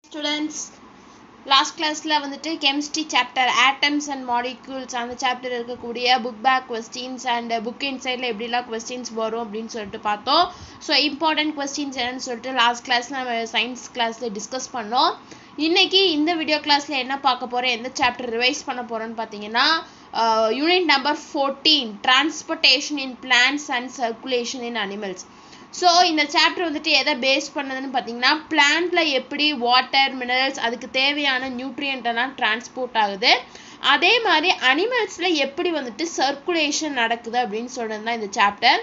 Students last கிளாஸில் வந்துட்டு chemistry chapter atoms and molecules அந்த சாப்டர் இருக்கக்கூடிய book back questions and book இன்சைடில் எப்படிலாம் கொஸ்டின்ஸ் வரும் அப்படின்னு சொல்லிட்டு பார்த்தோம் ஸோ இம்பார்ட்டன்ட் கொஸ்டின்ஸ் என்னன்னு சொல்லிட்டு லாஸ்ட் கிளாஸில் நம்ம சயின்ஸ் கிளாஸில் டிஸ்கஸ் பண்ணோம் இன்னைக்கு இந்த வீடியோ கிளாஸில் என்ன பார்க்க போகிறோம் எந்த சாப்டர் ரிவைஸ் பண்ண போகிறோன்னு பார்த்தீங்கன்னா unit number fourteen transportation in plants and circulation in animals so இந்த சாப்டர் வந்துட்டு எதை பேஸ் பண்ணதுன்னு பார்த்தீங்கன்னா பிளான்ட்ல எப்படி வாட்டர் மினரல்ஸ் அதுக்கு தேவையான நியூட்ரியன்ட் எல்லாம் டிரான்ஸ்போர்ட் ஆகுது அதே மாதிரி அனிமல்ஸில் எப்படி வந்துட்டு சர்க்குலேஷன் நடக்குது அப்படின்னு சொல்கிறது தான் இந்த சாப்டர்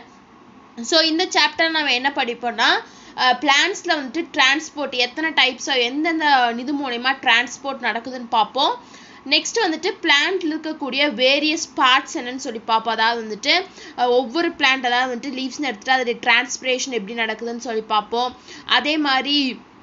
ஸோ இந்த சாப்டர் நம்ம என்ன படிப்போம்னா பிளான்ஸில் வந்துட்டு டிரான்ஸ்போர்ட் எத்தனை டைப்ஸ் எந்தெந்த இது மூலயமா டிரான்ஸ்போர்ட் நடக்குதுன்னு பார்ப்போம் நெக்ஸ்ட் வந்துட்டு பிளான்ட்ல இருக்கக்கூடிய வேரியஸ் பார்ட்ஸ் என்னன்னு சொல்லி பார்ப்போம் அதாவது வந்துட்டு ஒவ்வொரு பிளான்ட் அதாவது வந்துட்டு லீவ்ஸ்னு எடுத்துட்டு அதோடைய டிரான்ஸ்பிரேஷன் எப்படி நடக்குதுன்னு சொல்லி பார்ப்போம் அதே மாதிரி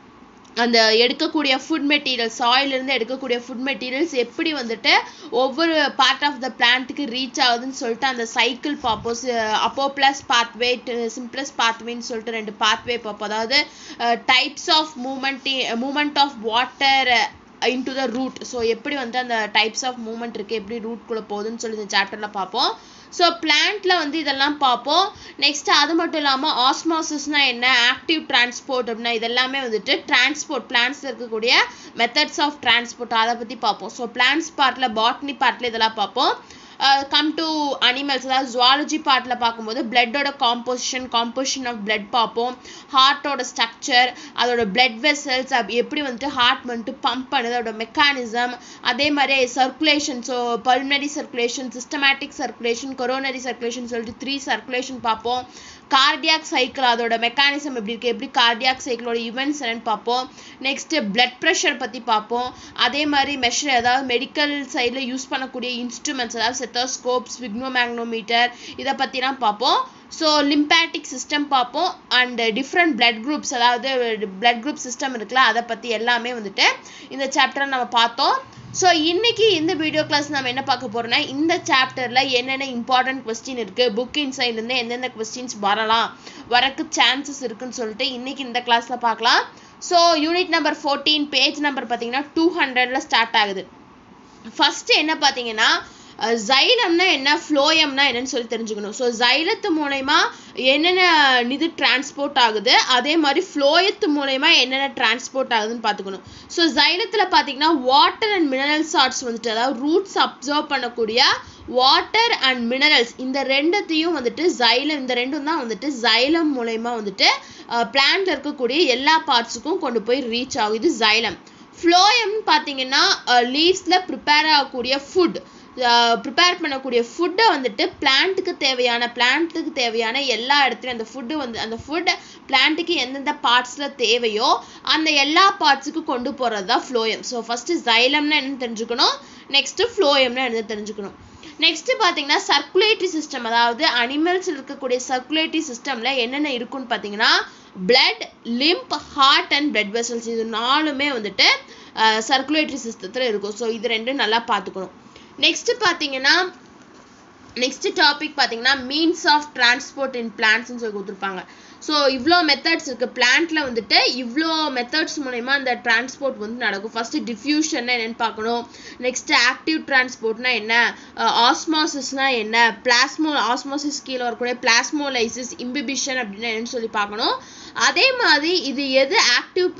அந்த எடுக்கக்கூடிய ஃபுட் மெட்டீரியல்ஸ் சாயிலிருந்து எடுக்கக்கூடிய ஃபுட் மெட்டீரியல்ஸ் எப்படி வந்துட்டு ஒவ்வொரு பார்ட் ஆஃப் த பிளான்ட்டுக்கு ரீச் ஆகுதுன்னு சொல்லிட்டு அந்த சைக்கிள் பார்ப்போம் அப்போ ப்ளஸ் பாத்வே சிம்பிளஸ் பாத்வேன்னு சொல்லிட்டு ரெண்டு பாத்வே பார்ப்போம் அதாவது types of movement movement of water into the root so எப்படி வந்து அந்த டைப்ஸ் ஆஃப் மூமெண்ட் இருக்குது எப்படி ரூட்குள்ளே போகுதுன்னு சொல்லி இந்த சாப்டரில் பார்ப்போம் ஸோ பிளான்ட்ல வந்து இதெல்லாம் பார்ப்போம் நெக்ஸ்ட் அது மட்டும் இல்லாமல் ஆஸ்மாசிஸ்னா என்ன ஆக்டிவ் டிரான்ஸ்போர்ட் அப்படின்னா இதெல்லாமே வந்துட்டு டிரான்ஸ்போர்ட் பிளான்ஸ்ல இருக்கக்கூடிய மெத்தட்ஸ் ஆஃப் டிரான்ஸ்போர்ட் அதை பற்றி பார்ப்போம் ஸோ பிளான்ஸ் பார்ட்டில் பாட்னி பார்ட்டில் இதெல்லாம் பார்ப்போம் கம் டு அனிமல்ஸ் அதாவது ஜுவாலஜி பார்ட்டில் பார்க்கும்போது பிளட்டோட காம்போசிஷன் காம்போசிஷன் ஆஃப் பிளட் பார்ப்போம் ஹார்ட்டோட ஸ்ட்ரக்சர் அதோட பிளட் வெசல்ஸ் எப்படி வந்துட்டு ஹார்ட் வந்துட்டு பம்ப் பண்ணுது அதோட மெக்கானிசம் அதே மாதிரி circulation so pulmonary circulation systematic circulation coronary circulation சொல்லிட்டு த்ரீ சர்க்குலேஷன் பார்ப்போம் கார்டியாக் சைக்கிள் அதோட மெக்கானிசம் எப்படி இருக்குது எப்படி கார்டியாக் சைக்கிளோட ஈவெண்ட்ஸ் என்னன்னு பார்ப்போம் நெக்ஸ்ட் பிளட் ப்ரெஷர் பற்றி பார்ப்போம் அதே மாதிரி மெஷர் அதாவது மெடிக்கல் சைடில் யூஸ் பண்ணக்கூடிய இன்ஸ்ட்ருமெண்ட்ஸ் அதாவது செத்தோஸ்கோப் ஸ்விக்னோமேக்னோமீட்டர் இதை பற்றிலாம் பார்ப்போம் ஸோ லிம்பேட்டிக் சிஸ்டம் பார்ப்போம் அண்ட் டிஃப்ரெண்ட் பிளட் குரூப்ஸ் அதாவது பிளட் குரூப் சிஸ்டம் இருக்குல்ல அதை பற்றி எல்லாமே வந்துட்டு இந்த சாப்டர் நம்ம பார்த்தோம் ஸோ இன்னைக்கு இந்த வீடியோ கிளாஸ் நம்ம என்ன பார்க்க போறோம்னா இந்த சாப்டர்ல என்னென்ன இம்பார்ட்டன்ட் கொஸ்டின் இருக்கு புக் இன்சைட்லேருந்து எந்தெந்த கொஸ்டின்ஸ் வரலாம் வரக்கு சான்சஸ் இருக்குன்னு சொல்லிட்டு இன்னைக்கு இந்த கிளாஸ்ல பார்க்கலாம் so unit number fourteen page number பார்த்தீங்கன்னா டூ ஹண்ட்ரட்ல ஸ்டார்ட் ஆகுது ஃபர்ஸ்ட் என்ன பார்த்தீங்கன்னா ஜைலம்னா என்ன ஃப்ளோயம்னா என்னன்னு சொல்லி தெரிஞ்சுக்கணும் ஸோ ஜைலத்து மூலயமா என்னென்ன இது டிரான்ஸ்போர்ட் ஆகுது அதே மாதிரி ஃப்ளோயத்து மூலயமா என்னென்ன டிரான்ஸ்போர்ட் ஆகுதுன்னு பார்த்துக்கணும் ஸோ ஜைலத்தில் பார்த்தீங்கன்னா வாட்டர் அண்ட் மினரல் சார்ட்ஸ் வந்துட்டு அதாவது ரூட்ஸ் அப்சர்வ் பண்ணக்கூடிய வாட்டர் அண்ட் மினரல்ஸ் இந்த ரெண்டுத்தையும் வந்துட்டு ஜைலம் இந்த ரெண்டும் தான் வந்துட்டு ஜைலம் மூலயமா வந்துட்டு பிளான்ட்ல இருக்கக்கூடிய எல்லா பார்ட்ஸுக்கும் கொண்டு போய் ரீச் ஆகும் இது ஜைலம் ஃப்ளோயம்னு பார்த்தீங்கன்னா லீவ்ஸில் ப்ரிப்பேர் ஆகக்கூடிய ஃபுட் ப்ரிப்பேர் பண்ணக்கூடிய ஃபுட்டை வந்துட்டு பிளான்ட்டுக்கு தேவையான பிளான்ட்டுக்கு தேவையான எல்லா இடத்துலையும் அந்த ஃபுட்டு வந்து அந்த ஃபுட் பிளான்ட்டுக்கு எந்தெந்த பார்ட்ஸில் தேவையோ அந்த எல்லா பார்ட்ஸுக்கும் கொண்டு போகிறது தான் ஃப்ளோயம் ஸோ ஃபஸ்ட்டு ஜைலம்னா என்னன்னு தெரிஞ்சுக்கணும் நெக்ஸ்ட்டு ஃப்ளோயம்னா என்னன்னு தெரிஞ்சுக்கணும் நெக்ஸ்ட் பார்த்தீங்கன்னா சர்க்குலேட்டரி சிஸ்டம் அதாவது அனிமல்ஸ் இருக்கக்கூடிய சர்க்குலேட்டரி சிஸ்டமில் என்னென்ன இருக்குன்னு பார்த்தீங்கன்னா blood lymph heart and blood vessels இது நாலுமே வந்துட்டு சர்க்குலேட்டரி சிஸ்டத்தில் இருக்கும் ஸோ இது ரெண்டும் நல்லா பார்த்துக்கணும் நெக்ஸ்ட் பார்த்தீங்கன்னா நெக்ஸ்ட் டாபிக் பார்த்தீங்கன்னா மீன்ஸ் ஆஃப் டிரான்ஸ்போர்ட் இன் பிளான்ட்ஸ்னு சொல்லி கொடுத்துருப்பாங்க ஸோ இவ்வளோ மெத்தட்ஸ் இருக்குது பிளான்ட்டில் வந்துட்டு இவ்வளோ மெத்தட்ஸ் மூலயமா அந்த டிரான்ஸ்போர்ட் வந்து நடக்கும் ஃபஸ்ட்டு டிஃப்யூஷன் என்னென்னு பார்க்கணும் நெக்ஸ்ட் ஆக்டிவ் டிரான்ஸ்போர்ட்னா என்ன ஆஸ்மாசிஸ்னா என்ன பிளாஸ்மோ ஆஸ்மோசிஸ் கீழே வரக்கூடிய பிளாஸ்மோலைசிஸ் இம்பிபிஷன் அப்படின்னா என்னன்னு சொல்லி பார்க்கணும் அதே மாதிரி இது எது active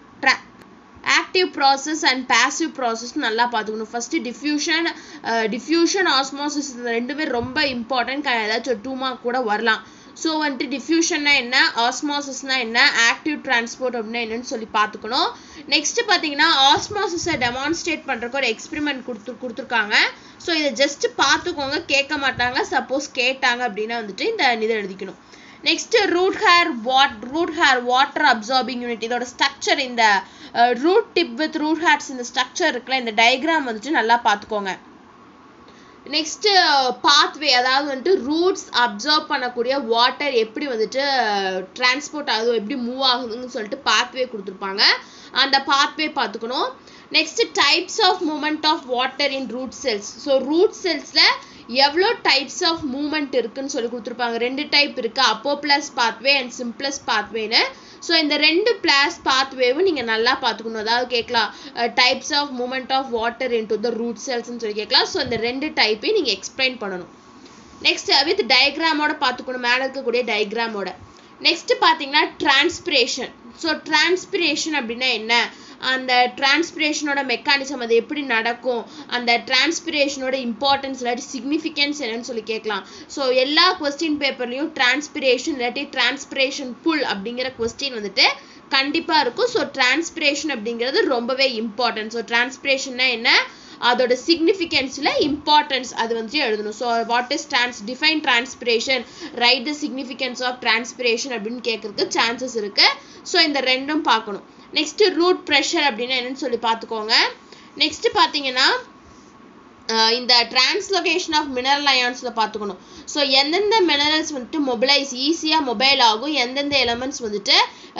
active process and passive process நல்லா பார்த்துக்கணும் ஃபஸ்ட்டு டிஃப்யூஷன் டிஃப்யூஷன் ஆஸ்மோசிஸ் இந்த ரெண்டுமே ரொம்ப இம்பார்ட்டன்ட் ஏதாச்சும் டூ மார்க் கூட வரலாம் ஸோ வந்துட்டு டிஃப்யூஷன்னா என்ன ஆஸ்மாசிஸ்னா என்ன ஆக்டிவ் டிரான்ஸ்போர்ட் அப்படின்னா என்னன்னு சொல்லி பார்த்துக்கணும் நெக்ஸ்ட் பார்த்தீங்கன்னா ஆஸ்மாசிஸை டெமான்ஸ்ட்ரேட் பண்ணுறக்கு ஒரு எக்ஸ்பெரிமெண்ட் கொடுத்து கொடுத்துருக்காங்க ஸோ இதை ஜஸ்ட் பார்த்துக்கோங்க கேட்க மாட்டாங்க சப்போஸ் கேட்டாங்க அப்படின்னா வந்துட்டு இந்த இதை எழுதிக்கணும் next root hair what root hair water absorbing unit இதோட ஸ்ட்ரக்சர் இந்த root tip with root hairs இந்த ஸ்ட்ரக்சர் இருக்குல்ல இந்த டயக்ராம் வந்துட்டு நல்லா பார்த்துக்கோங்க நெக்ஸ்ட் பாத்வே அதாவது வந்துட்டு ரூட்ஸ் அப்சர்வ் பண்ணக்கூடிய வாட்டர் எப்படி வந்துட்டு டிரான்ஸ்போர்ட் ஆகுது எப்படி மூவ் ஆகுதுன்னு சொல்லிட்டு பாத்வே கொடுத்துருப்பாங்க அந்த பாத்வே பார்த்துக்கணும் next types of movement of water in root cells so root செல்ஸில் எவ்வளோ டைப்ஸ் ஆஃப் மூமெண்ட் இருக்குன்னு சொல்லி கொடுத்துருப்பாங்க ரெண்டு டைப் இருக்கு apoplast pathway and symplast பாத்வேன்னு ஸோ இந்த ரெண்டு பிளாஸ் பாத்வேவும் நீங்கள் நல்லா பார்த்துக்கணும் அதாவது கேட்கலாம் types of movement of water into the root செல்ஸ்னு சொல்லி கேட்கலாம் ஸோ இந்த ரெண்டு டைப்பையும் நீங்கள் எக்ஸ்பிளைன் பண்ணணும் நெக்ஸ்ட் வித் டயக்ராமோட பார்த்துக்கணும் மேலே இருக்கக்கூடிய டயக்ராமோட நெக்ஸ்ட் பார்த்தீங்கன்னா டிரான்ஸ்பிரேஷன் ஸோ டிரான்ஸ்பிரேஷன் அப்படின்னா என்ன அந்த டிரான்ஸ்பிரேஷனோட மெக்கானிசம் அது எப்படி நடக்கும் அந்த டிரான்ஸ்பிரேஷனோட இம்பார்ட்டன்ஸ் இல்லாட்டி சிக்னிஃபிகன்ஸ் என்னன்னு சொல்லி கேட்கலாம் ஸோ எல்லா கொஸ்டின் பேப்பர்லையும் டிரான்ஸ்பிரேஷன் இல்லாட்டி டிரான்ஸ்பிரேஷன் புல் அப்படிங்கிற கொஸ்டின் வந்துட்டு கண்டிப்பாக இருக்கும் ஸோ டிரான்ஸ்பிரேஷன் அப்படிங்கிறது ரொம்பவே இம்பார்ட்டன்ட் ஸோ டிரான்ஸ்பிரேஷன்னா என்ன அதோட சிக்னிஃபிகன்ஸில் இம்பார்ட்டன்ஸ் அது வந்துட்டு எழுதணும் so what is trans define transpiration write the significance of transpiration அப்படின்னு கேட்கறதுக்கு சான்சஸ் இருக்குது ஸோ இந்த ரெண்டும் பார்க்கணும் நெக்ஸ்ட் ரூட் ப்ரெஷர் அப்படின்னா என்னன்னு சொல்லி பார்த்துக்கோங்க நெக்ஸ்ட் பார்த்தீங்கன்னா இந்த டிரான்ஸ்லொகேஷன் ஆஃப் மினரல் அயான்ஸில் பார்த்துக்கணும் ஸோ எந்தெந்த மினரல்ஸ் வந்துட்டு மொபைலைஸ் ஈஸியாக மொபைல் ஆகும் எந்தெந்த எலமெண்ட்ஸ் வந்துட்டு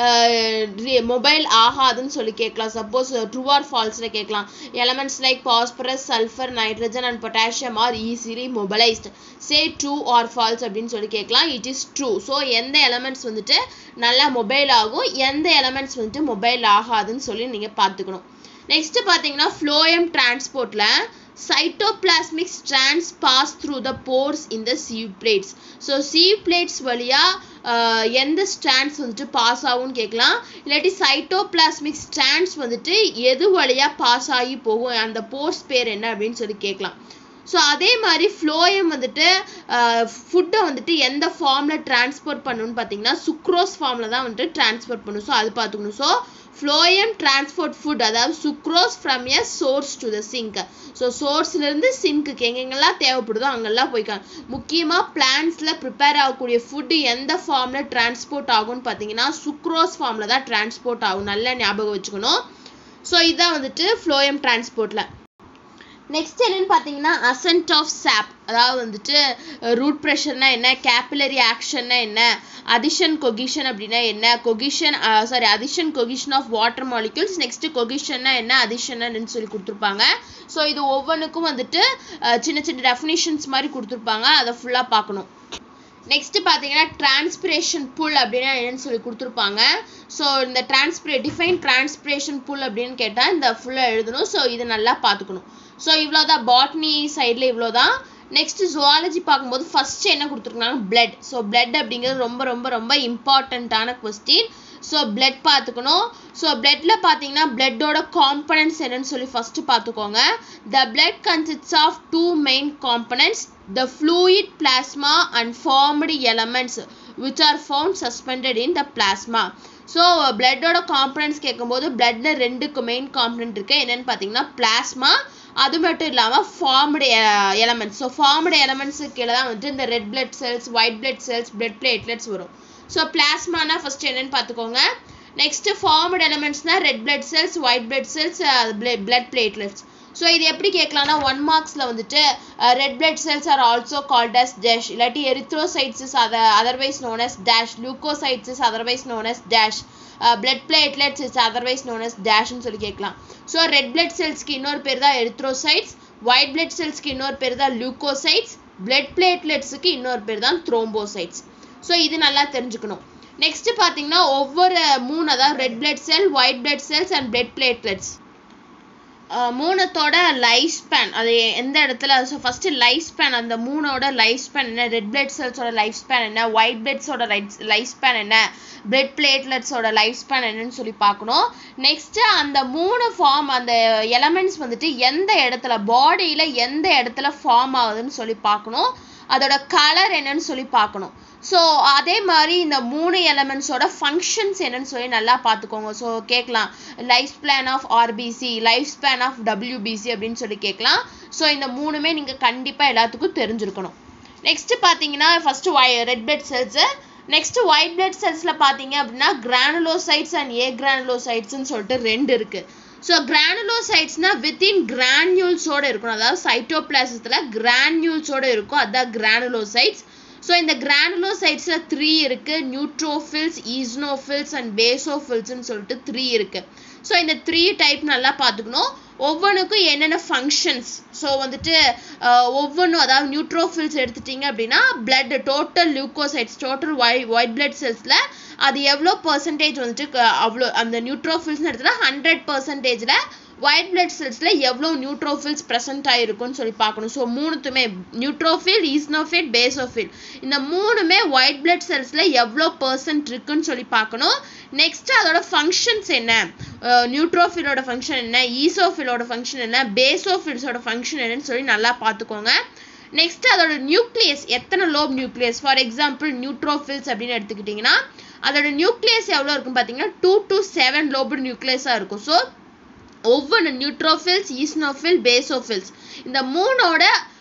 மொபைல் ஆகாதுன்னு சொல்லி கேட்கலாம் சப்போஸ் ட்ரூ ஆர் ஃபால்ஸில் கேட்கலாம் elements like phosphorus sulphur nitrogen and potassium are easily mobilised say true or false அப்படின்னு சொல்லி கேட்கலாம் இட் இஸ் ட்ரூ ஸோ எந்த எலமெண்ட்ஸ் வந்துட்டு நல்லா மொபைல் ஆகும் எந்த எலமெண்ட்ஸ் வந்துட்டு மொபைல் ஆகாதுன்னு சொல்லி நீங்கள் பார்த்துக்கணும் நெக்ஸ்ட் பார்த்தீங்கன்னா ஃப்ளோயம் டிரான்ஸ்போர்ட்டில் cytoplasmic strands pass through the pores in the sieve plates so sieve plates வழியாக எந்த ஸ்ட்ராண்ட்ஸ் வந்துட்டு பாஸ் ஆகும்னு கேட்கலாம் இல்லாட்டி சைட்டோபிளாஸ்மிக் ஸ்ட்ராண்ட்ஸ் வந்துட்டு எது வழியாக பாஸ் ஆகி போகும் அந்த போர்ஸ் பேர் என்ன அப்படின்னு சொல்லி கேட்கலாம் ஸோ அதே மாதிரி ஃப்ளோயம் வந்துட்டு ஃபுட்டை வந்துட்டு எந்த ஃபார்மில் டிரான்ஸ்போர்ட் பண்ணணும்னு பார்த்தீங்கன்னா சுக்ரோஸ் ஃபார்மில் தான் வந்துட்டு டிரான்ஸ்போர்ட் பண்ணும் ஸோ அது பார்த்துக்கணும் ஸோ ஃப்ளோயம் டிரான்ஸ்போர்ட் ஃபுட் அதாவது sucrose from a source to the sink so சோர்ஸ்லேருந்து சிங்க்குக்கு எங்கெங்கெல்லாம் தேவைப்படுதோ அங்கெல்லாம் போய்க்காங்க முக்கியமாக பிளான்ஸில் ப்ரிப்பேர் ஆகக்கூடிய ஃபுட்டு எந்த ஃபார்மில் டிரான்ஸ்போர்ட் ஆகும்னு பார்த்தீங்கன்னா சுக்ரோஸ் ஃபார்மில் தான் டிரான்ஸ்போர்ட் ஆகும் நல்லா ஞாபகம் வச்சுக்கணும் ஸோ இதுதான் வந்துட்டு ஃப்ளோயம் டிரான்ஸ்போர்ட்டில் நெக்ஸ்ட் என்னன்னு பார்த்தீங்கன்னா அசன்ட் ஆஃப் சாப் அதாவது வந்துட்டு ரூட் ப்ரெஷர்னா என்ன கேபிலரி ஆக்ஷன்னா என்ன அதிஷன் கொகிஷன் அப்படின்னா என்ன cohesion sorry adhesion cohesion of water molecules next கொகிஷன்னா என்ன அதிஷன்னு சொல்லி கொடுத்துருப்பாங்க ஸோ இது ஒவ்வொன்றுக்கும் வந்துட்டு சின்ன சின்ன டெஃபினிஷன்ஸ் மாதிரி கொடுத்துருப்பாங்க அதை ஃபுல்லாக பார்க்கணும் நெக்ஸ்ட் பார்த்தீங்கன்னா டிரான்ஸ்பிரேஷன் புல் அப்படின்னா என்னன்னு சொல்லி கொடுத்துருப்பாங்க ஸோ இந்த டிரான்ஸ்பிரே டிஃபைன் டிரான்ஸ்பிரேஷன் புல் அப்படின்னு கேட்டால் இந்த ஃபுல்லாக எழுதணும் ஸோ இது நல்லா பார்த்துக்கணும் ஸோ இவ்வளோதான் பாட்னி சைடில் இவ்வளோதான் நெக்ஸ்ட் ஜுவாலஜி பார்க்கும்போது ஃபர்ஸ்ட் என்ன கொடுத்துருக்காங்க பிளட் ஸோ பிளட் அப்படிங்கிறது ரொம்ப ரொம்ப ரொம்ப இம்பார்ட்டண்ட்டான கொஸ்டின் ஸோ பிளட் பார்த்துக்கணும் ஸோ பிளட்ல பார்த்தீங்கன்னா பிளட்டோட காம்பனன்ட்ஸ் என்னன்னு சொல்லி ஃபர்ஸ்ட் பார்த்துக்கோங்க the blood consists of two main components the fluid plasma and formed elements which are found suspended in the plasma so பிளட்டோட காம்பனன்ட்ஸ் கேட்கும்போது பிளட்ல ரெண்டுக்கு மெயின் காம்பனன்ட் இருக்கு என்னன்னு பார்த்தீங்கன்னா பிளாஸ்மா அது மட்டும் இல்லாமல் ஃபார்ம்டு எலமெண்ட்ஸ் ஸோ ஃபார்ம்டு எலமெண்ட்ஸுக்கு கீழே தான் வந்துட்டு இந்த red blood cells white blood cells blood platelets வரும் ஸோ பிளாஸ்மானா ஃபர்ஸ்ட் என்னன்னு பார்த்துக்கோங்க நெக்ஸ்ட் ஃபார்ம்டு எலமெண்ட்ஸ்னா red blood cells white blood cells blood platelets so இது எப்படி கேட்கலாம்னா ஒன் மார்க்ஸில் வந்துட்டு red blood cells are also called as dash இல்லாட்டி எரித்ரோசைட்ஸ் இஸ் அத otherwise known as dash leucocytes is otherwise known as dash blood platelets is otherwise known as டேஷ்னு சொல்லி கேட்கலாம் ஸோ ரெட் பிளட் செல்ஸ்க்கு இன்னொரு பேர் தான் எரித்ரோசைட்ஸ் ஒயிட் பிளட் செல்ஸ்க்கு இன்னொரு பேர் தான் லுக்கோசைட்ஸ் பிளட் பிளேட்லெட்ஸுக்கு இன்னொரு பேர் தான் த்ரோம்போசைட்ஸ் ஸோ இது நல்லா தெரிஞ்சுக்கணும் நெக்ஸ்ட் பார்த்தீங்கன்னா ஒவ்வொரு மூணு அதாவது red blood cell white blood cells and blood platelets மூணத்தோட லைஃப் ஸ்பேன் அது எந்த இடத்துல ஸோ ஃபஸ்ட்டு லைஃப் ஸ்பேன் அந்த மூணோட லைஃப் ஸ்பேன் என்ன ரெட் பிளட் செல்ஸோட லைஃப் ஸ்பேன் என்ன ஒயிட் பிளட்ஸோட லைஃப் ஸ்பேன் என்ன பிளட் பிளேட்லெட்ஸோட லைஃப் ஸ்பேன் என்னன்னு சொல்லி பார்க்கணும் நெக்ஸ்ட்டு அந்த மூணு ஃபார்ம் அந்த எலமெண்ட்ஸ் வந்துட்டு எந்த இடத்துல பாடியில் எந்த இடத்துல ஃபார்ம் ஆகுதுன்னு சொல்லி பார்க்கணும் அதோட கலர் என்னன்னு சொல்லி பார்க்கணும் ஸோ அதே மாதிரி இந்த மூணு எலமெண்ட்ஸோட ஃபங்க்ஷன்ஸ் என்னன்னு சொல்லி நல்லா பார்த்துக்கோங்க ஸோ கேட்கலாம் life span of RBC life span of WBC அப்படின்னு சொல்லி கேட்கலாம் ஸோ இந்த மூணுமே நீங்கள் கண்டிப்பாக எல்லாத்துக்கும் தெரிஞ்சிருக்கணும் நெக்ஸ்ட் பார்த்தீங்கன்னா first why red blood cells next white blood செல்ஸில் பார்த்தீங்க அப்படின்னா கிரானுலோசைட்ஸ் அண்ட் ஏ கிரானுலோசைட்ஸ்னு சொல்லிட்டு ரெண்டு இருக்குது ஸோ கிரானுலோசைட்ஸ்னா வித்தின் கிரான்யூல்ஸோட இருக்கணும் அதாவது சைட்டோபிளாசத்தில் கிரான்யூல்ஸோட இருக்கும் அதுதான் கிரானுலோசைட்ஸ் ஸோ இந்த கிரானுலோசைட்ஸில் த்ரீ இருக்குது நியூட்ரோஃபில்ஸ் ஈஸ்னோஃபில்ஸ் அண்ட் பேசோஃபில்ஸ்னு சொல்லிட்டு த்ரீ இருக்குது ஸோ இந்த த்ரீ டைப் நல்லா பார்த்துக்கணும் ஒவ்வொன்றுக்கும் என்னென்ன ஃபங்க்ஷன்ஸ் ஸோ வந்துட்டு ஒவ்வொன்றும் அதாவது நியூட்ரோஃபில்ஸ் எடுத்துட்டீங்க அப்படின்னா blood total leucocytes total why white blood செல்ஸில் அது எவ்வளோ பர்சன்டேஜ் வந்துட்டு அவ்வளோ அந்த நியூட்ரோஃபில்ஸ்னு எடுத்துனா ஹண்ட்ரட் பர்சன்டேஜில் ஒயிட் பிளட் செல்ஸில் எவ்வளோ நியூட்ரோஃபில்ஸ் ப்ரெசென்ட் ஆகிருக்குன்னு சொல்லி பார்க்கணும் ஸோ மூணுத்துமே நியூட்ரோஃபில் ஈஸ்னோஃபில் பேசோஃபில் இந்த மூணுமே ஒயிட் பிளட் செல்ஸில் எவ்வளோ பர்சன்ட் இருக்குன்னு சொல்லி பார்க்கணும் நெக்ஸ்ட் அதோட ஃபங்க்ஷன்ஸ் என்ன நியூட்ரோஃபிலோட ஃபங்க்ஷன் என்ன ஈசோஃபிலோட ஃபங்க்ஷன் என்ன பேசோஃபில்ஸோட ஃபங்க்ஷன் என்னன்னு சொல்லி நல்லா பார்த்துக்கோங்க நெக்ஸ்ட் அதோட நியூக்ளியஸ் எத்தனை lobe nucleus for example neutrophils அப்படின்னு எடுத்துக்கிட்டிங்கன்னா அதோட நியூக்ளியஸ் எவ்வளோ இருக்கும் பார்த்தீங்கன்னா டூ டு செவன் லோபு நியூக்ளியஸாக இருக்கும் ஸோ ஒவ்வொன்று நியூட்ரோஃபில்ஸ் ஈஸ்னோஃபில் பேசோஃபில்ஸ் இந்த மூணோட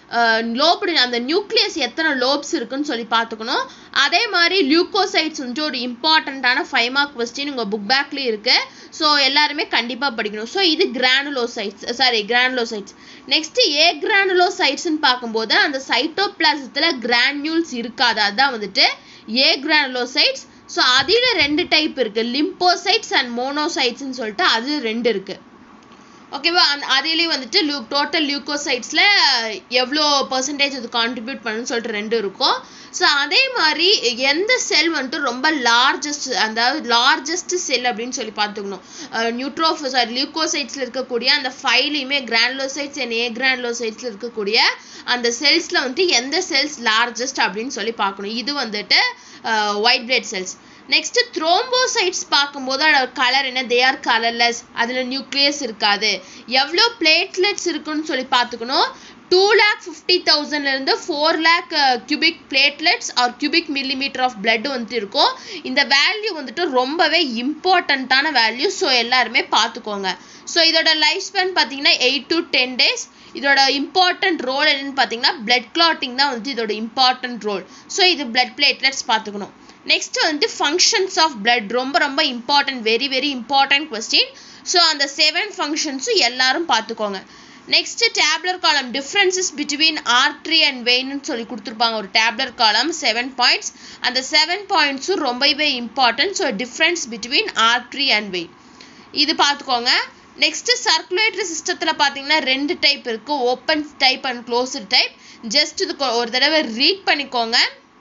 லோபு அந்த நியூக்ளியஸ் எத்தனை லோப்ஸ் இருக்குன்னு சொல்லி பார்த்துக்கணும் அதே மாதிரி லியூக்கோசைட்ஸ் வந்துட்டு ஒரு இம்பார்ட்டண்ட்டான ஃபைவ் மார்க் கொஸ்டின் உங்கள் புக் பேக்லேயும் இருக்குது ஸோ எல்லாருமே கண்டிப்பாக படிக்கணும் ஸோ இது கிரானுலோசைட்ஸ் சாரி கிரானுலோசைட்ஸ் நெக்ஸ்ட் ஏ கிரானுலோசைட்ஸ்னு பார்க்கும்போது அந்த சைட்டோபிளாசத்தில் கிரான்யூல்ஸ் இருக்காது அதான் வந்துட்டு ஏ கிரானுலோசைட்ஸ் ஸோ அதில் ரெண்டு டைப் இருக்குது லிம்போசைட்ஸ் அண்ட் மோனோசைட்ஸ்னு சொல்லிட்டு அது ரெண்டு இருக்குது ஓகேவா அந்த அதிலேயும் வந்துட்டு லியூ டோட்டல் லியூக்கோசைட்ஸில் எவ்வளோ பர்சன்டேஜ் அது கான்ட்ரிபியூட் பண்ணுன்னு சொல்லிட்டு ரெண்டு இருக்கும் ஸோ அதே மாதிரி எந்த செல் வந்துட்டு ரொம்ப லார்ஜஸ்ட் அதாவது லார்ஜஸ்ட் செல் அப்படின்னு சொல்லி பார்த்துக்கணும் நியூட்ரோஃப் சாரி லியூக்கோசைட்ஸில் இருக்கக்கூடிய அந்த ஃபைலையுமே கிரானுலோசைட்ஸ் அண்ட் ஏ கிரானுலோசைட்ஸில் இருக்கக்கூடிய அந்த செல்ஸில் வந்துட்டு எந்த செல்ஸ் லார்ஜஸ்ட் அப்படின்னு சொல்லி பார்க்கணும் இது வந்துட்டு white blood cells next thrombocytes பார்க்கும்போது அதோட கலர் என்ன தே ஆர் கலர்லெஸ் அதில் நியூக்ளியஸ் இருக்காது எவ்வளோ பிளேட்லெட்ஸ் இருக்குன்னு சொல்லி பார்த்துக்கணும் டூ லேக் ஃபிஃப்டி தௌசண்ட்லேருந்து four lakh cubic platelets are cubic millimetre of blood வந்துட்டு இருக்கும் இந்த வேல்யூ வந்துட்டு ரொம்பவே இம்பார்ட்டண்ட்டான வேல்யூ ஸோ எல்லாருமே பார்த்துக்கோங்க ஸோ இதோட லைஃப் ஸ்பேன் பார்த்தீங்கன்னா எயிட் டு டென் டேஸ் இதோட இம்பார்ட்டன்ட் ரோல் என்னன்னு பார்த்தீங்கன்னா பிளட் கிளாட்டிங் தான் வந்து இதோட இம்பார்ட்டன்ட் ரோல் ஸோ இது பிளட் பிளேட்லெட்ஸ் பார்த்துக்கணும் நெக்ஸ்ட் வந்து ஃபங்க்ஷன்ஸ் ஆஃப் பிளட் ரொம்ப ரொம்ப important very very important question so அந்த செவன் ஃபங்க்ஷன்ஸும் எல்லாரும் பார்த்துக்கோங்க next tabular column differences between artery and வெயின்னு சொல்லி கொடுத்துருப்பாங்க ஒரு டேப்லர் காலம் செவன் பாயிண்ட்ஸ் அந்த செவன் பாயிண்ட்ஸும் ரொம்பவே important so difference between artery and vein இது பார்த்துக்கோங்க நெக்ஸ்ட் சர்க்குலேட்டரி சிஸ்டத்தில் பார்த்தீங்கன்னா ரெண்டு டைப் இருக்குது open type and closed type just இது ஒரு தடவை ரீட் பண்ணிக்கோங்க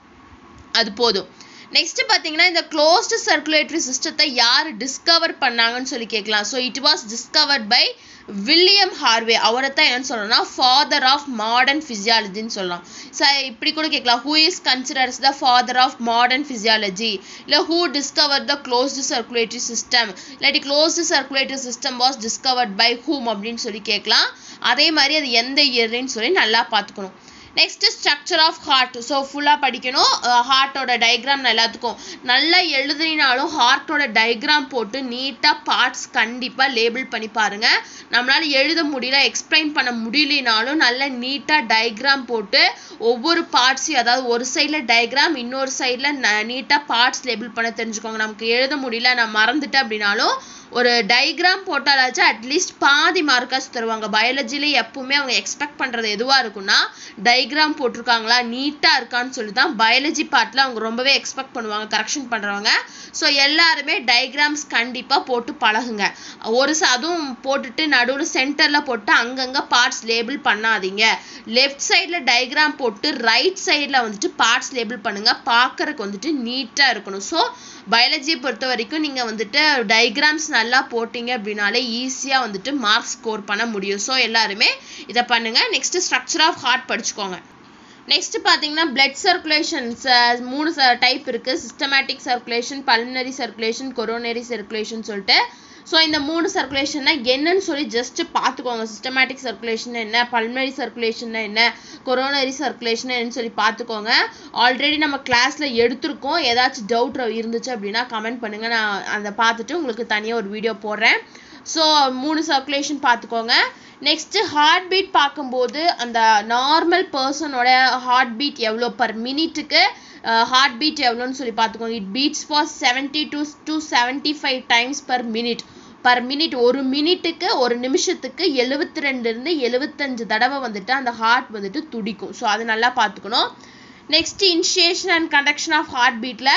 அது போதும் நெக்ஸ்ட் பார்த்தீங்கன்னா இந்த க்ளோஸ்டு சர்க்குலேட்டரி சிஸ்டத்தை யார் டிஸ்கவர் பண்ணாங்கன்னு சொல்லி கேட்கலாம் so it was discovered by William Harvey அவரை தான் என்னன்னு சொல்லணும்னா ஃபாதர் ஆஃப் மாடர்ன் ஃபிசியாலஜின்னு சொல்லலாம் ஸோ இப்படி கூட கேட்கலாம் who is considers the father of modern physiology இல்லை who discover the closed circulatory system இல்லாட்டி closed circulatory system was discovered by whom அப்படின்னு சொல்லி கேட்கலாம் அதே மாதிரி அது எந்த இயர்ன்னு சொல்லி நல்லா பார்த்துக்கணும் next structure of heart so ஃபுல்லாக படிக்கணும் ஹார்ட்டோட டயக்ராம் எல்லாத்துக்கும் நல்லா எழுதுனாலும் ஹார்ட்டோட டயக்ராம் போட்டு நீட்டாக பார்ட்ஸ் கண்டிப்பாக லேபிள் பண்ணி பாருங்க நம்மளால எழுத முடியல எக்ஸ்பிளைன் பண்ண முடியலனாலும் நல்லா நீட்டாக டயக்ராம் போட்டு ஒவ்வொரு பார்ட்ஸையும் அதாவது ஒரு சைடில் டயக்ராம் இன்னொரு சைடில் நீட்டாக பார்ட்ஸ் லேபிள் பண்ண தெரிஞ்சுக்கோங்க நமக்கு எழுத முடியல நான் மறந்துட்டேன் அப்படின்னாலும் ஒரு டயக்ராம் போட்டாலாச்சும் அட்லீஸ்ட் பாதி மார்க்காச்சும் தருவாங்க பயாலஜிலே எப்பவுமே அவங்க எக்ஸ்பெக்ட் பண்ணுறது எதுவாக இருக்குன்னா டயக்ராம் போட்டிருக்காங்களா நீட்டாக இருக்கான்னு சொல்லி தான் பயாலஜி பார்ட்டில் அவங்க ரொம்பவே எக்ஸ்பெக்ட் பண்ணுவாங்க கரெக்ஷன் பண்ணுறவங்க ஸோ எல்லாருமே டயக்ராம்ஸ் கண்டிப்பாக போட்டு பழகுங்க ஒரு ச அதுவும் போட்டுட்டு நடுவில் சென்டரில் போட்டு அங்கங்கே பார்ட்ஸ் லேபிள் பண்ணாதீங்க லெஃப்ட் சைடில் டயக்ராம் போட்டு ரைட் சைடில் வந்துட்டு பார்ட்ஸ் லேபிள் பண்ணுங்கள் பார்க்கறதுக்கு வந்துட்டு நீட்டாக இருக்கணும் ஸோ பயாலஜியை பொறுத்த வரைக்கும் நீங்கள் வந்துட்டு டயக்ராம்ஸ் நல்லா போட்டிங்க அப்படின்னாலே ஈஸியாக வந்துட்டு மார்க் ஸ்கோர் பண்ண முடியும் ஸோ எல்லாருமே இதை பண்ணுங்கள் நெக்ஸ்ட் ஸ்ட்ரக்சர் ஆஃப் ஹார்ட் படிச்சுக்கோங்க நெக்ஸ்ட் பார்த்தீங்கன்னா பிளட் சர்க்குலேஷன்ஸ் மூணு டைப் இருக்குது systematic circulation pulmonary circulation coronary circulation சொல்லிட்டு ஸோ இந்த மூணு சர்க்குலேஷன்னா என்னன்னு சொல்லி ஜஸ்ட் பார்த்துக்கோங்க சிஸ்டமேட்டிக் சர்க்குலேஷன் என்ன பல்மரி சர்க்குலேஷன் என்ன கொரோனரி சர்க்குலேஷன் என்னன்னு சொல்லி பார்த்துக்கோங்க ஆல்ரெடி நம்ம கிளாஸில் எடுத்திருக்கோம் ஏதாச்சும் டவுட் இருந்துச்சு அப்படின்னா கமெண்ட் பண்ணுங்கள் நான் அதை பார்த்துட்டு உங்களுக்கு தனியாக ஒரு வீடியோ போடுறேன் ஸோ மூணு சர்க்குலேஷன் பார்த்துக்கோங்க நெக்ஸ்ட்டு ஹார்ட் பீட் பார்க்கும்போது அந்த நார்மல் பர்சனோட ஹார்ட் பீட் எவ்வளோ பர் மினிட்டுக்கு ஹார்ட் பீட் எவ்வளோன்னு சொல்லி பார்த்துக்கோங்க it beats for seventy two to seventy five times per minute per minute ஒரு மினிட்டுக்கு ஒரு நிமிஷத்துக்கு எழுபத்தி ரெண்டுலேருந்து எழுபத்தஞ்சு தடவை வந்துட்டு அந்த ஹார்ட் வந்துட்டு துடிக்கும் ஸோ அது நல்லா பார்த்துக்கணும் next initiation and conduction of heart பீட்டில்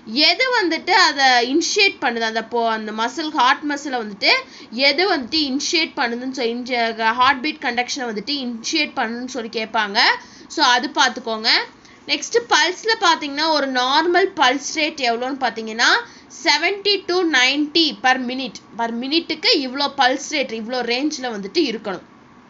எது வந்துட்டு அதை இனிஷியேட் பண்ணுது அந்த போ அந்த மசில் ஹார்ட் மசிலை வந்துட்டு எது வந்துட்டு இனிஷியேட் பண்ணுதுன்னு சொல்லி ஹார்ட் பீட் கண்டக்ஷனை வந்துட்டு இனிஷியேட் பண்ணுன்னு சொல்லி கேட்பாங்க ஸோ அது பார்த்துக்கோங்க நெக்ஸ்ட் பல்ஸில் பார்த்தீங்கன்னா ஒரு நார்மல் பல்ஸ் ரேட் எவ்வளோன்னு பார்த்தீங்கன்னா seventy to ninety per minute per மினிட்டுக்கு இவ்வளோ பல்ஸ் ரேட் இவ்வளோ ரேஞ்சில் வந்துட்டு இருக்கணும்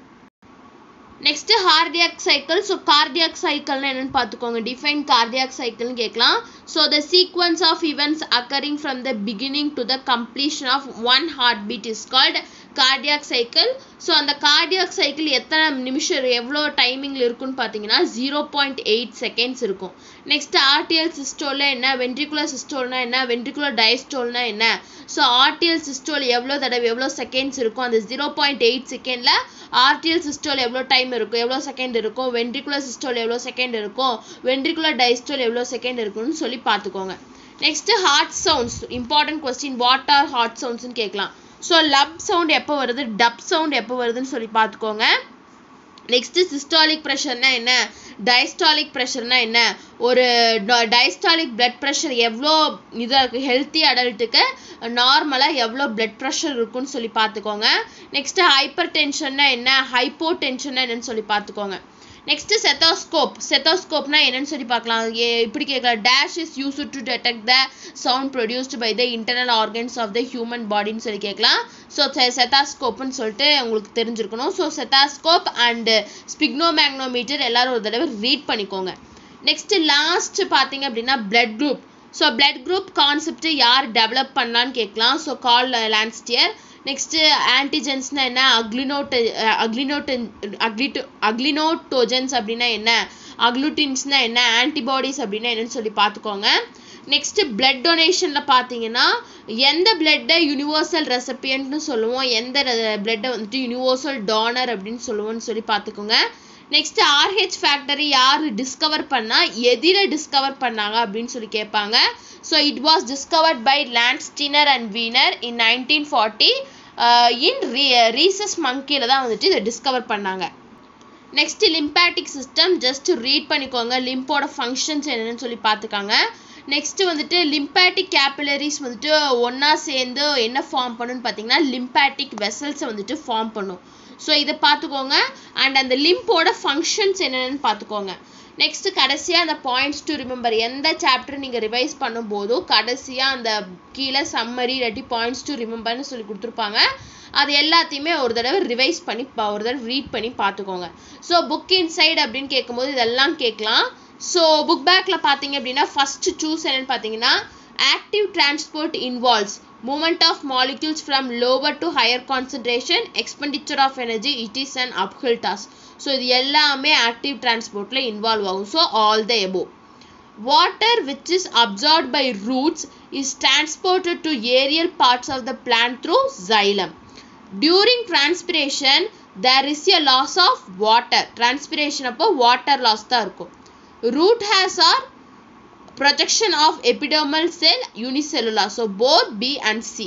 next cardiac cycle so cardiac சைக்கிள்னு என்னன்னு பார்த்துக்கோங்க டிஃபைன் கார்டியாக் சைக்கிள்னு கேட்கலாம் so the sequence of events occurring from the beginning to the completion of one heart beat is called cardiac cycle so அந்த கார்டியாக் சைக்கிள் எத்தனை நிமிஷம் எவ்வளோ டைமிங்கில் இருக்குன்னு பார்த்தீங்கன்னா ஜீரோ பாயிண்ட் எயிட் செகண்ட்ஸ் இருக்கும் நெக்ஸ்ட் ஆர்டிஎல் சிஸ்டோலில் என்ன வென்ட்ரிகுலர் சிஸ்டோல்னா என்ன வென்ட்ரிகுலர் டயஸ்டோல்னா என்ன ஸோ ஆர்டிஎல் சிஸ்டோல் எவ்வளோ தடவை எவ்வளோ செகண்ட்ஸ் இருக்கும் அந்த ஜீரோ பாயிண்ட் எயிட் செகண்டில் ஆர்டிஎல் சிஸ்டோல் எவ்வளோ டைம் இருக்கும் எவ்வளோ செகண்ட் இருக்கும் வென்ட்ரிகுலர் சிஸ்டோல் எவ்வளோ செகண்ட் இருக்கும் வென்ட்ரிகுலர் டைஸ்டோல் எவ்வளோ செகண்ட் இருக்கும்னு சொல்லி பார்த்துக்கோங்க next heart sounds important question what are heart சவுண்ட்ஸ்னு கேட்கலாம் ஸோ லப் சவுண்ட் எப்போ வருது டப் சவுண்ட் எப்போ வருதுன்னு சொல்லி பார்த்துக்கோங்க நெக்ஸ்ட் சிஸ்டாலிக் ப்ரெஷர்னா என்ன டயஸ்டாலிக் ப்ரெஷர்னா என்ன ஒரு டயஸ்டாலிக் பிளட் ப்ரெஷர் எவ்வளோ இதாக இருக்குது ஹெல்த்தி அடல்ட்டுக்கு நார்மலாக எவ்வளோ பிளட் ப்ரெஷர் இருக்குன்னு சொல்லி பார்த்துக்கோங்க நெக்ஸ்ட் ஹைப்பர் டென்ஷன்னா என்ன ஹைப்போ டென்ஷன்னா என்னன்னு சொல்லி பார்த்துக்கோங்க நெக்ஸ்ட் செத்தோஸ்கோப் செத்தோஸ்கோப்னா என்னன்னு சொல்லி பார்க்கலாம் ஏ இப்படி கேட்கலாம் dash is use to detect the sound produced by the internal organs of the human பாடின்னு சொல்லி கேட்கலாம் ஸோ செத்தாஸ்கோப்னு சொல்லிட்டு உங்களுக்கு தெரிஞ்சிருக்கணும் ஸோ செத்தாஸ்கோப் அண்டு ஸ்பிக்னோமேக்னோமீட்டர் எல்லாரும் ஒரு தடவை ரீட் பண்ணிக்கோங்க நெக்ஸ்ட் லாஸ்ட் பார்த்தீங்க அப்படின்னா blood group so blood group concept யார் டெவலப் பண்ணலான்னு கேட்கலாம் ஸோ கால் லான்ஸ்டியர் நெக்ஸ்ட்டு ஆன்டிஜென்ஸ்னால் என்ன அக்ளினோட் அக்ளினோட்டன் அக்ளிட்டோ அக்ளினோட்டோஜன்ஸ் அப்படின்னா என்ன அக்ளூட்டின்ஸ்னா என்ன ஆன்டிபாடிஸ் அப்படின்னா என்னன்னு சொல்லி பார்த்துக்கோங்க நெக்ஸ்ட் பிளட் டொனேஷனில் பார்த்தீங்கன்னா எந்த பிளட்டை யூனிவர்சல் ரெசிபியன்ட்னு சொல்லுவோம் எந்த பிளட்டை வந்துட்டு யூனிவர்சல் டானர் அப்படின்னு சொல்லுவோம்னு சொல்லி பார்த்துக்கோங்க நெக்ஸ்ட் ஆர்ஹெச் ஃபேக்டரி யார் டிஸ்கவர் பண்ணா எதில் டிஸ்கவர் பண்ணாங்க அப்படின்னு சொல்லி கேட்பாங்க so it was discovered by Landsteiner and Wiener in nineteen forty in re rhesus மங்கியில் தான் வந்துட்டு இதை டிஸ்கவர் பண்ணாங்க next lymphatic system just read பண்ணிக்கோங்க லிம்போட ஃபங்க்ஷன்ஸ் என்னன்னு சொல்லி பார்த்துக்காங்க நெக்ஸ்ட் வந்துட்டு லிம்பாட்டிக் கேபிலரிஸ் வந்துட்டு ஒன்றா சேர்ந்து என்ன ஃபார்ம் பண்ணுன்னு பார்த்தீங்கன்னா லிம்பாட்டிக் வெசல்ஸை வந்துட்டு ஃபார்ம் பண்ணும் ஸோ இதை பார்த்துக்கோங்க அண்ட் அந்த லிம்போட ஃபங்க்ஷன்ஸ் என்னென்னு பார்த்துக்கோங்க நெக்ஸ்ட் கடைசியாக அந்த பாயிண்ட்ஸ் டு ரிமெம்பர் எந்த சாப்டர் நீங்கள் ரிவைஸ் பண்ணும்போதும் கடைசியாக அந்த கீழே சம்மரி இல்லாட்டி பாயிண்ட்ஸ் டு ரிமெம்பர்னு சொல்லி கொடுத்துருப்பாங்க அது எல்லாத்தையுமே ஒரு தடவை ரிவைஸ் பண்ணி ஒரு தடவை ரீட் பண்ணி பார்த்துக்கோங்க ஸோ புக் இன்சைட் அப்படின்னு கேட்கும்போது இதெல்லாம் கேட்கலாம் ஸோ புக் பேக்கில் பார்த்தீங்க அப்படின்னா ஃபஸ்ட்டு சூஸ் என்னன்னு பார்த்தீங்கன்னா active transport involves movement of molecules from lower to higher concentration expenditure of energy it is an uphill task so இது எல்லாமே ஆக்டிவ் டிரான்ஸ்போர்ட்டில் இன்வால்வ் ஆகும் so all the above water which is absorbed by roots is transported to aerial parts of the plant through xylem during transpiration there is a loss of water transpiration அப்போ water loss தான் இருக்கும் root hairs are projection of epidermal cell unicellular so both b and c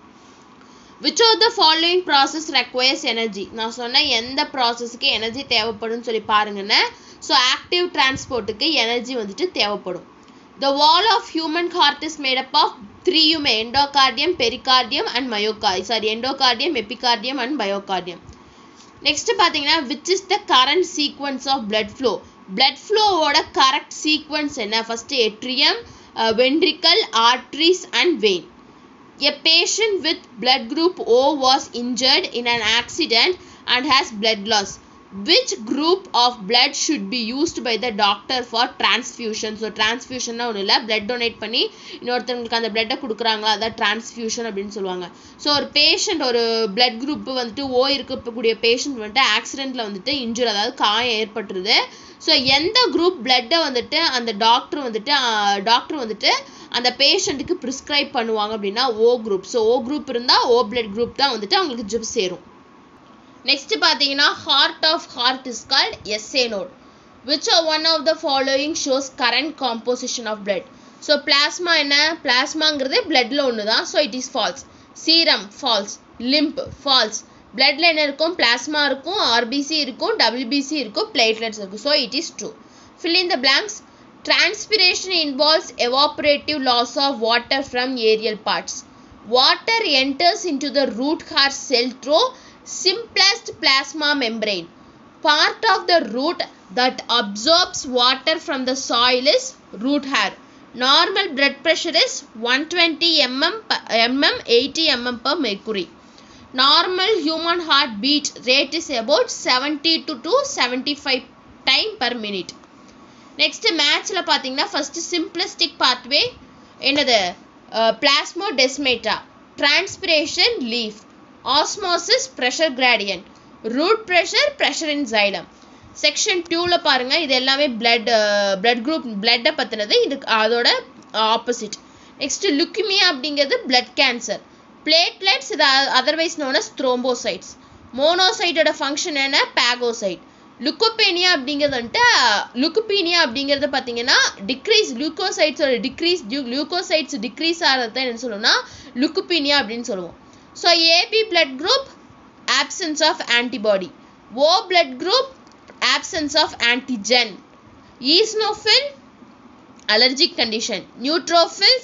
which of the following process requires energy நான் சொன்ன எந்த ப்ராசஸ்க்கு energy தேவைப்படும்னு சொல்லி பாருங்கன்னு so active டிரான்ஸ்போர்ட்டுக்கு energy வந்துட்டு தேவைப்படும் the wall of human heart is made up of த்ரீயுமே endocardium pericardium and myocardium sorry endocardium epicardium and myocardium next பார்த்தீங்கன்னா which is the correct sequence of blood flow blood ஃப்ளோவோட correct sequence என்ன first atrium ventricle arteries and vein a patient with blood group O was injured in an accident and has blood loss which group of blood should be used by the doctor for transfusion so டிரான்ஸ்ஃபியூஷன்னா ஒன்றும் இல்லை blood donate பண்ணி இன்னொருத்தவங்களுக்கு அந்த பிளட்டை கொடுக்குறாங்களா அதான் transfusion அப்படின்னு சொல்லுவாங்க ஸோ ஒரு பேஷண்ட் ஒரு பிளட் குரூப் வந்துட்டு ஓ இருக்கக்கூடிய பேஷண்ட் வந்துட்டு ஆக்சிடெண்ட்டில் வந்துட்டு இன்ஜூர் அதாவது காயம் ஏற்பட்டுருது ஸோ எந்த குரூப் பிளட்டை வந்துட்டு அந்த டாக்டர் வந்துட்டு டாக்டர் வந்துட்டு அந்த பேஷண்ட்டுக்கு ப்ரிஸ்கிரைப் பண்ணுவாங்க அப்படின்னா O group so O group இருந்தால் ஓ பிளட் குரூப் தான் வந்துட்டு அவங்களுக்கு ஜிப் சேரும் நெக்ஸ்ட் பார்த்தீங்கன்னா heart of heart is called SA node which are one of the following shows correct composition of blood so plasma என்ன பிளாஸ்மாங்கிறது பிளட்ல ஒன்று தான் so it is false serum false lymph false பிளட்ல என்ன இருக்கும் பிளாஸ்மா இருக்கும் ஆர்பிசி இருக்கும் டபிள்யூபிசி இருக்கும் பிளேட்லெட்ஸ் இருக்கும் so it is true fill in the blanks Transpiration involves evaporative loss of water from aerial parts. Water enters into the root hair cell through simplest plasma membrane. Part of the root that absorbs water from the soil is root hair. Normal blood pressure is 120 mm, per- mm 80 mm per mercury. Normal human heartbeat rate is about 70 to, to 75 time per minute. Next மேட்ச்சில் பார்த்தீங்கன்னா first symplastic pathway என்னது plasmodesmata transpiration leaf osmosis pressure gradient root pressure pressure in xylem section டூவில் பாருங்க இது எல்லாமே blood blood group பிளட்டை பற்றினது இது அதோட ஆப்போசிட் நெக்ஸ்ட் லுக்கிமியா அப்படிங்கிறது பிளட் கேன்சர் பிளேட்லெட்ஸ் இது அதர்வைஸ் நோன் அஸ் த்ரோம்போசைட்ஸ் மோனோசைட்டோட ஃபங்க்ஷன் என்ன பேகோசைட் லுக்கோபேனியா அப்படிங்கிறது வந்துட்டு லுக்குபீனியா அப்படிங்கிறது பார்த்தீங்கன்னா டிக்ரீஸ் லியூக்கோசைட்ஸோட டிக்ரீஸ் லியூக்கோசைட்ஸ் டிக்ரீஸ் ஆகிறத என்ன சொல்லுவோம்னா லுக்குபீனியா அப்படின்னு சொல்லுவோம் so AB blood group absence of antibody O blood group absence of antigen eosinophil allergic condition neutrophils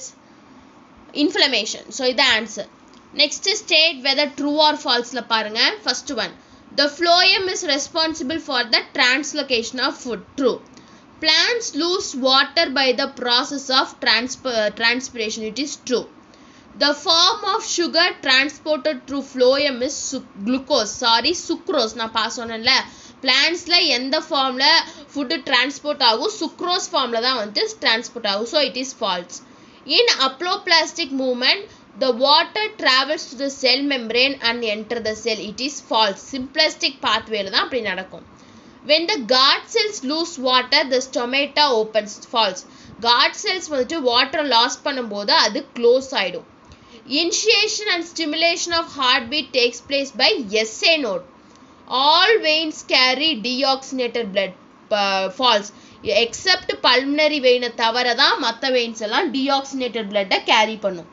inflammation so இது answer next state whether true or false ல பாருங்க first one the phloem is responsible for the translocation of food true plants lose water by the process of transp- transpiration it is true the form of sugar transported through phloem is su- glucose sorry sucrose நான் பா சொன்னேன்ல பிளான்ஸில் எந்த ஃபார்மில் food transport ஆகும் sucrose ஃபார்மில் தான் வந்து transport ஆகும் so it is false in apoplastic movement the water travels to the cell membrane and enter the cell it is false simplistic pathway தான் அப்படி நடக்கும் when the guard cells lose water the stomata opens false guard cells வந்துட்டு water loss பண்ணும்போது அது close ஆயிடும் initiation and stimulation of heartbeat takes place by SA node all veins carry deoxygenated blood uh, false except pulmonary vein தவிர தான் மற்ற veins எல்லாம் deoxygenated blood carry பண்ணும்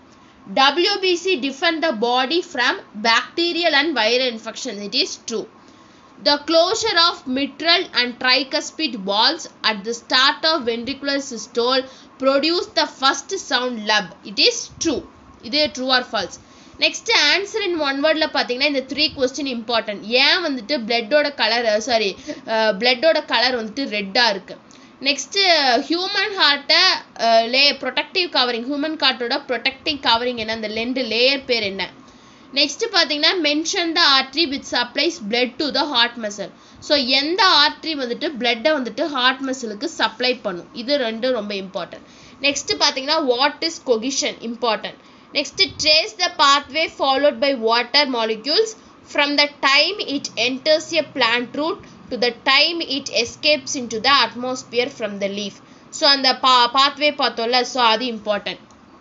WBC defend the body from bacterial and viral infection. It is true. The closure of mitral and tricuspid valves at the start of ventricular systole produce the first sound lub. It is true. இது true or false next answer in one வேர்டில் பார்த்தீங்கன்னா இந்த three question important ஏன் வந்துட்டு பிளட்டோட colour sorry பிளட்டோட colour வந்துட்டு ரெட்டாக இருக்குது நெக்ஸ்ட்டு ஹியூமன் ஹார்ட்டை லே ப்ரொடக்டிவ் கவரிங் ஹியூமன் ஹார்ட்டோட ப்ரொடக்டிவ் கவரிங் என்ன அந்த ரெண்டு லேயர் பேர் என்ன நெக்ஸ்ட் பார்த்தீங்கன்னா mention the artery with supplies blood to the heart muscle so எந்த ஆர்ட்ரி வந்துட்டு பிளட்டை வந்துட்டு ஹார்ட் மசிலுக்கு சப்ளை பண்ணும் இது ரெண்டும் ரொம்ப இம்பார்ட்டன்ட் நெக்ஸ்ட் பார்த்தீங்கன்னா what is cohesion important next trace the pathway followed by water molecules from the time it enters a plant root to the time it escapes into the atmosphere from the leaf so அந்த பா pathway பார்த்தோம்ல so அது important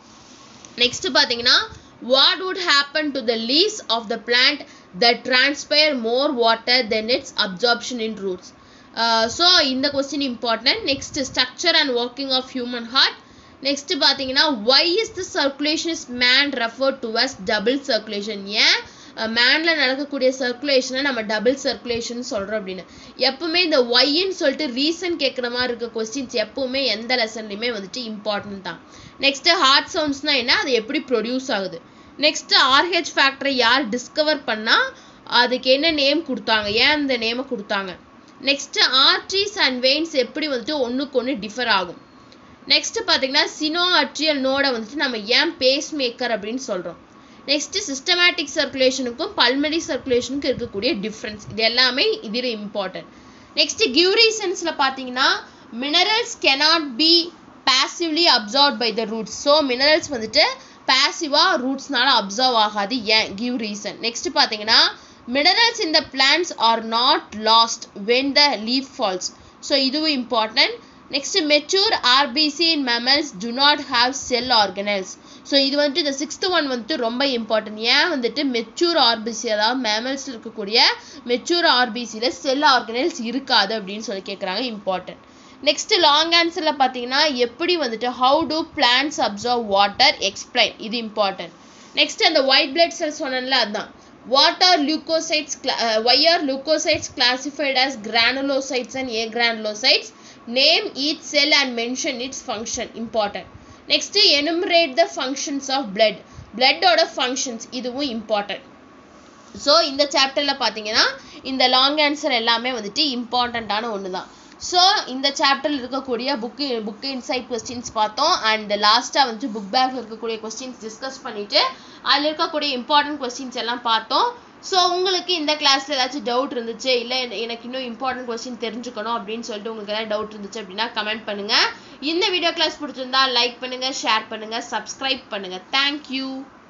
next பார்த்தீங்கன்னா what would happen to the leaves of the plant that transpire more water than its absorption in roots uh, so இந்த question important next structure and working of human heart next பார்த்தீங்கன்னா why is the circulation is man refer to as double circulation ஏன் மேனில் நடக்கக்கூடிய சர்க்குலேஷனை நம்ம double circulation சொல்கிறோம் அப்படின்னு எப்பவுமே இந்த ஒய்ன்னு சொல்லிட்டு ரீசன் கேட்குற மாதிரி இருக்க கொஸ்டின்ஸ் எப்பவுமே எந்த லெசன்லையுமே வந்துட்டு இம்பார்ட்டன்ட் தான் நெக்ஸ்ட் ஹார்ட் சவுண்ட்ஸ்னால் என்ன அது எப்படி ப்ரொடியூஸ் ஆகுது நெக்ஸ்ட் ஆர்ஹெச் ஃபேக்டரை யார் டிஸ்கவர் பண்ணால் அதுக்கு என்ன நேம் கொடுத்தாங்க ஏன் அந்த நேமை கொடுத்தாங்க நெக்ஸ்ட் ஆர்ட்ரிஸ் அண்ட் வெயின்ஸ் எப்படி வந்துட்டு ஒன்றுக்கு ஒன்று டிஃபர் ஆகும் நெக்ஸ்ட் பார்த்தீங்கன்னா சினோ அட்ரியல் நோடை வந்துட்டு நம்ம ஏன் பேஸ் மேக்கர் அப்படின்னு சொல்கிறோம் நெக்ஸ்ட் சிஸ்டமேட்டிக் சர்க்குலேஷனுக்கும் பல்மரி சர்க்குலேஷனுக்கும் இருக்கக்கூடிய டிஃப்ரென்ஸ் இது எல்லாமே இதில் இம்பார்ட்டன்ட் நெக்ஸ்ட் கிவ் ரீசன்ஸில் பார்த்தீங்கன்னா minerals cannot be passively absorb by the roots so minerals வந்துட்டு பாசிவாக ரூட்ஸ்னால அப்சர்வ் ஆகாது ஏன் கிவ் ரீசன் நெக்ஸ்ட் பார்த்தீங்கன்னா minerals in the plants are not lost when the leaf falls so இதுவும் important next mature RBC in mammals do not have cell organelles so இது வந்துட்டு இந்த சிக்ஸ்த் ஒன் வந்துட்டு ரொம்ப இம்பார்ட்டன்ட் ஏன் வந்துட்டு மெச்சூர் ஆர்பிசி அதாவது மேமல்ஸில் இருக்கக்கூடிய மெச்சூர் ஆர்பிசியில் செல் ஆர்கனல்ஸ் இருக்காது அப்படின்னு சொல்லி கேட்குறாங்க இம்பார்ட்டன்ட் நெக்ஸ்ட் லாங் ஆன்சரில் பார்த்தீங்கன்னா எப்படி வந்துட்டு how do plants absorb water explain இது இம்பார்ட்டன்ட் நெக்ஸ்ட் அந்த ஒயிட் பிளட் செல்ஸ் சொன்னேன்ல அதுதான் what are leucocytes why are leucocytes classified as granulocytes and agranulocytes name each cell and mention its function important next enumerate the functions of blood பிளட்டோட functions இதுவும் important so இந்த சாப்டரில் பார்த்தீங்கன்னா இந்த long answer எல்லாமே வந்துட்டு இம்பார்ட்டண்ட்டான ஒன்று தான் ஸோ இந்த சாப்டரில் இருக்கக்கூடிய புக்கு புக்கு இன்சைட் கொஸ்டின்ஸ் பார்த்தோம் அண்ட் லாஸ்ட்டாக வந்துட்டு புக் பேக்கில் இருக்கக்கூடிய கொஸ்டின்ஸ் டிஸ்கஸ் பண்ணிவிட்டு அதில் இருக்கக்கூடிய இம்பார்ட்டன்ட் கொஸ்டின்ஸ் எல்லாம் பார்த்தோம் ஸோ உங்களுக்கு இந்த கிளாஸில் ஏதாச்சும் டவுட் இருந்துச்சு இல்லை எனக்கு இன்னும் இம்பார்ட்டன்ட் கொஸ்டின் தெரிஞ்சுக்கணும் அப்படின்னு சொல்லிட்டு உங்களுக்கு ஏதாவது டவுட் இருந்துச்சு அப்படின்னா கமெண்ட் பண்ணுங்கள் இந்த வீடியோ கிளாஸ் பிடிச்சிருந்தா லைக் பண்ணுங்கள் ஷேர் பண்ணுங்கள் சப்ஸ்கிரைப் பண்ணுங்கள் தேங்க்யூ